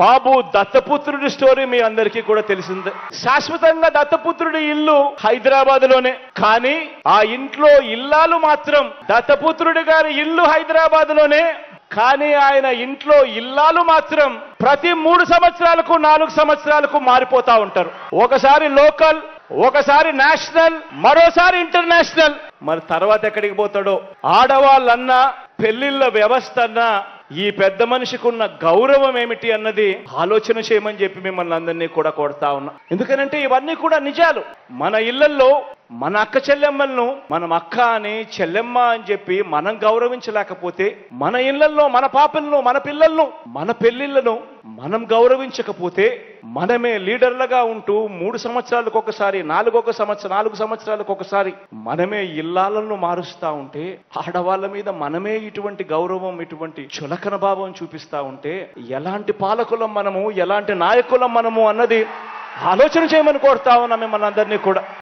బాబు దత్తపుత్రుడి story మీ అందరికీ కూడా తెలిసిందే శాశ్వతంగా దత్తపుత్రుడి ఇల్లు హైదరాబాద్ లోనే కానీ ఆ ఇంట్లో ఇల్లాలు మాత్రం దత్తపుత్రుడి గారి ఇల్లు హైదరాబాద్ లోనే కానీ ఆయన ఇంట్లో ఇల్లాలు మాత్రం ప్రతి మూడు సంవత్సరాలకు నాలుగు సంవత్సరాలకు మారిపోతా ఉంటారు ఒకసారి లోకల్ ఒకసారి నేషనల్ మరోసారి ఇంటర్నేషనల్ మరి తర్వాత ఎక్కడికి పోతాడో ఆడవాళ్ళన్నా పెళ్లిళ్ళ వ్యవస్థ అన్నా ఈ పెద్ద మనిషికి ఉన్న గౌరవం ఏమిటి అన్నది ఆలోచన చేయమని చెప్పి మిమ్మల్ని అందరినీ కూడా కొడతా ఉన్నా ఎందుకనంటే ఇవన్నీ కూడా నిజాలు మన ఇళ్లలో మన అక్క చెల్లెమ్మలను మనం అక్క అని చెల్లెమ్మ అని చెప్పి మనం గౌరవించలేకపోతే మన ఇళ్లలో మన పాపలను మన పిల్లలను మన పెళ్లిళ్లను మనం గౌరవించకపోతే మనమే లీడర్లుగా ఉంటూ మూడు సంవత్సరాలకు ఒకసారి నాలుగొక సంవత్సరం నాలుగు సంవత్సరాలకు ఒకసారి మనమే ఇల్లాలను మారుస్తా ఉంటే ఆడవాళ్ళ మీద మనమే ఇటువంటి గౌరవం ఇటువంటి చులకన భావం చూపిస్తా ఉంటే ఎలాంటి పాలకులం మనము ఎలాంటి నాయకులం మనము అన్నది ఆలోచన చేయమని కోరుతా ఉన్నా మిమ్మల్ని అందరినీ కూడా